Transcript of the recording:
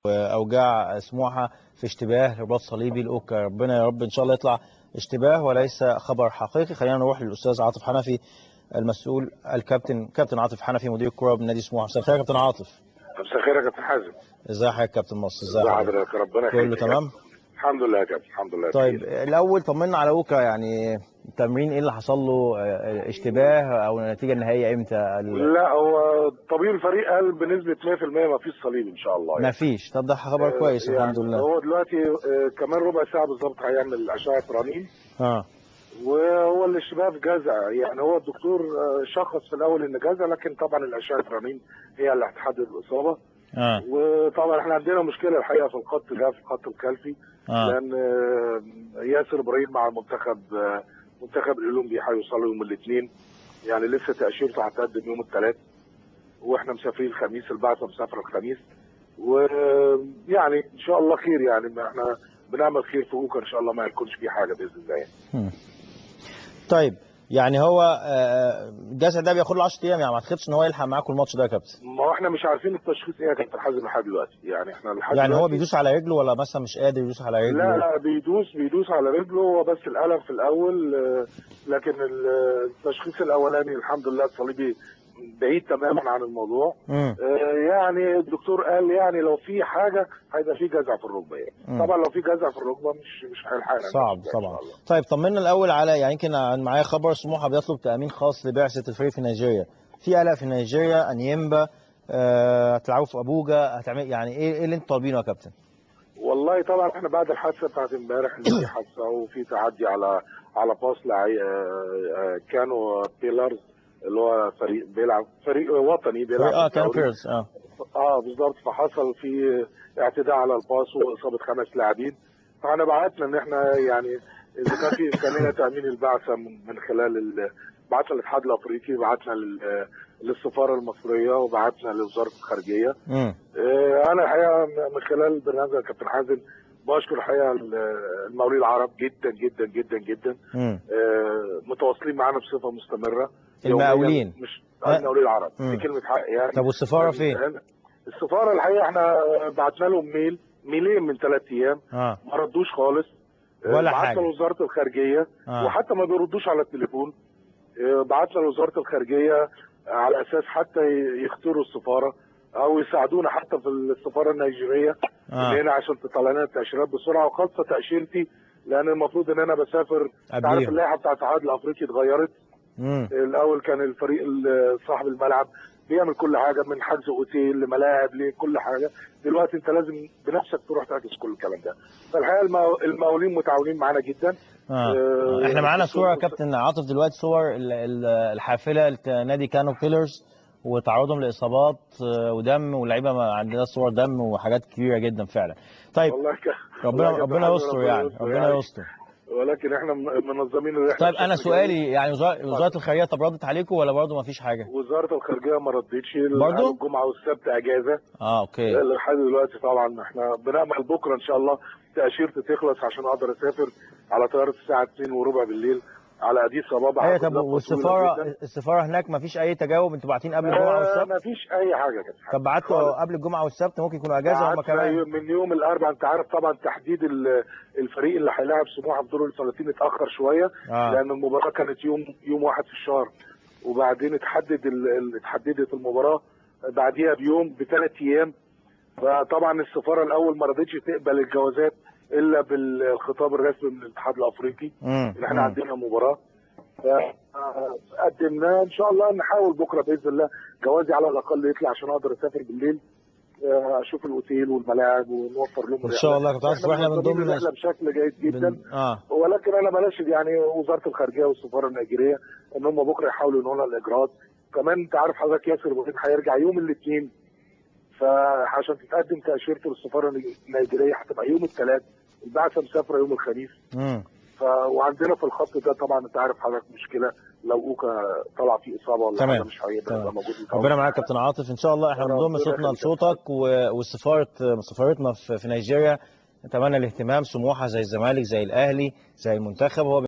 اوجاع سموحه في اشتباه رباط صليبي الاوكا ربنا يا رب ان شاء الله يطلع اشتباه وليس خبر حقيقي خلينا نروح للاستاذ عاطف حنفي المسؤول الكابتن كابتن عاطف حنفي مدير الكره بنادي سموحه مساء الخير يا كابتن عاطف مساء الخير يا كابتن حازم ازي حضرتك يا كابتن مصر ازي ازي حضرتك حضرتك ربنا كله يخليك تمام الحمد لله يا كابتن الحمد لله طيب بخير. الاول طمنا على اوكا يعني التمرين ايه اللي حصل له اه، اشتباه او النتيجه النهائيه امتى ال- لا هو طبيب الفريق قال بنسبه 100% ما فيش صليب ان شاء الله ما فيش طب ده خبر آه، كويس يعني الحمد لله هو دلوقتي آه، كمان ربع ساعه بالظبط هيعمل اشعه رنين اه وهو الاشتباه في جزع يعني هو الدكتور آه، شخص في الاول ان جزع لكن طبعا الاشعه الرنين هي اللي هتحدد الاصابه اه وطبعا احنا عندنا مشكله الحقيقه في الخط ده في الخط الخلفي اه لان آه، ياسر ابراهيم مع المنتخب آه، منتخب الاولمبي هيوصلوا يوم الاثنين يعني لسه تاشيرته هتقدم يوم الثلاث واحنا مسافرين الخميس البعثه مسافره الخميس ويعني ان شاء الله خير يعني ما احنا بنعمل خير في اوكا ان شاء الله ما يكونش في حاجه باذن الله يعني. هم. طيب يعني هو آه، الجزع ده بياخد له 10 ايام يعني ما اعتقدش ان هو يلحق معاكم الماتش ده يا كابتن ما هو احنا مش عارفين التشخيص ايه يا كابتن حازم لحد دلوقتي يعني احنا لحد يعني هو دلوقتي- بيدوس على رجله ولا مثلا مش قادر يدوس على رجله لا لا بيدوس بيدوس على رجله هو بس الالم في الاول آه، لكن ال- التشخيص الاولاني الحمد لله الصليبي بعيد تماما عن الموضوع امم آه، يعني الدكتور قال يعني لو في حاجه هيبقى في جزع في الركبه يعني مم. طبعا لو في جزع في الركبه مش مش هيلحقنا صعب إن شاء طبعا الله. طيب طمنا الاول على يعني يمكن عن- معايا خبر سموحه بيطلب تامين خاص لبعثه الفريق في نيجيريا في قلق في نيجيريا انيمبا آه، هتلعبوا في ابوجا هتعمل يعني ايه ايه اللي انتوا طالبينه يا كابتن والله طبعا احنا بعد الحادثه بتاعت امبارح اللي في حادثه وفي تعدي على على باص لعي... آه، آه، كانوا بيلارز اللي هو فريق بيلعب فريق وطني بيلعب اه في كان الدوري. بيرز اه اه بالظبط فحصل في اعتداء على الباص واصابه خمس لاعبين فاحنا بعتنا ان احنا يعني اذا كان في امكانيه تامين البعثه من من خلال ال- بعتنا للاتحاد الافريقي بعتنا لل- للسفاره المصريه وبعتنا لوزاره الخارجيه امم آه، انا الحقيقه من خلال برنامج يا كابتن حازم بشكر الحقيقه المقاولين العرب جدا جدا جدا جدا امم آه، متواصلين معانا بصفه مستمره يومياً. المقاولين مش أه. المقاولين العرب مم. دي كلمه حق يعني طب والسفاره فين؟ السفاره الحقيقه احنا بعتنا لهم ميل ميلين من ثلاث ايام اه ما ردوش خالص ولا بعتنا حاجة. لوزاره الخارجيه اه وحتى ما بيردوش على التليفون آه، بعتنا لوزاره الخارجيه على اساس حتى ي- يختاروا السفاره او يساعدونا حتى في السفاره النيجيريه اه من هنا عشان تطلع لنا التاشيرات بسرعه وخاصه تاشيرتي لان المفروض ان انا بسافر تعرف قبليهم اللائحه بتاعت الاتحاد الافريقي اتغيرت امم الاول كان الفريق ال- صاحب الملعب بيعمل كل حاجه من حجز اوتيل لملاعب لكل حاجه دلوقتي انت لازم بنفسك تروح تحجز كل الكلام ده فالحقيقه المو- المقاولين متعاونين معانا جدا اه آه، احنا معانا الدكتور صوره يا مصطفى- كابتن عاطف دلوقتي صور ال- ال- الحافله لت- نادي كانو بيلرز وتعرضهم لاصابات آه، ودم واللعيبه ما عندنا صور دم وحاجات كبيره جدا فعلا طيب والله ك... ربنا والله ربنا كابتن يستر حازم، يعني ربنا يستر ولكن احنا من- منظمين الرحله طيب انا بشكل سؤالي يعني وزاره وزاره الخارجيه طب ردت عليكم ولا برضه ما فيش حاجه جيد. وزاره الخارجيه ما ردتش برضو؟ الجمعه والسبت اجازه اه اوكي لحد دلوقتي طبعا احنا بنامل بكره ان شاء الله تاشيرتي تخلص عشان اقدر اسافر على طياره الساعه 2 وربع بالليل على اديس ابابا ايوه هاخد طب لفة طويلة والسفاره جداً. السفاره هناك ما فيش اي تجاوب انتوا باعتين قبل الجمعه آه والسبت ما فيش اي حاجه كده طب بعتوا قبل الجمعه والسبت ممكن يكونوا اجازه هم بعتنا كمان من يوم الاربعاء انت عارف طبعا تحديد ال- الفريق اللي هيلاعب سموحه في دور ال 30 اتاخر شويه اه لان المباراه كانت يوم يوم واحد في الشهر وبعدين اتحدد ال- ال- اتحددت المباراه بعديها بيوم بثلاث ايام فطبعا السفاره الاول ما رضتش تقبل الجوازات الا بالخطاب الرسمي من الاتحاد الافريقي امم ان احنا عندنا مباراه فقدمناه ان شاء الله نحاول بكره باذن الله جوازي على الاقل يطلع عشان اقدر اسافر بالليل آه، اشوف الاوتيل والملاعب ونوفر لهم ان شاء الله كنت عايز احنا احنا من منظمين ضمن الرحله بشكل جيد جدا بن... اه ولكن انا بناشد يعني وزاره الخارجيه والسفاره النيجيريه ان هم بكره يحاولوا ينهوا لنا الاجراءات كمان انت عارف حضرتك ياسر ابراهيم هيرجع يوم الاثنين فعشان تتقدم تاشيرته للسفاره النيجيريه هتبقى يوم الثلاث البعثه مسافره يوم الخميس امم ف... وعندنا في الخط ده طبعا انت عارف حضرتك مشكله لو اوكا طلع فيه اصابه ولا تمام. حاجه مش هيقدر تمام. يبقى موجود ربنا معاك يا كابتن عاطف ان شاء الله احنا ربنا بنضم صوتنا يخليك. لصوتك و- والسفاره سفارتنا في في نيجيريا نتمنى الاهتمام سموحه زي الزمالك زي الاهلي زي المنتخب هو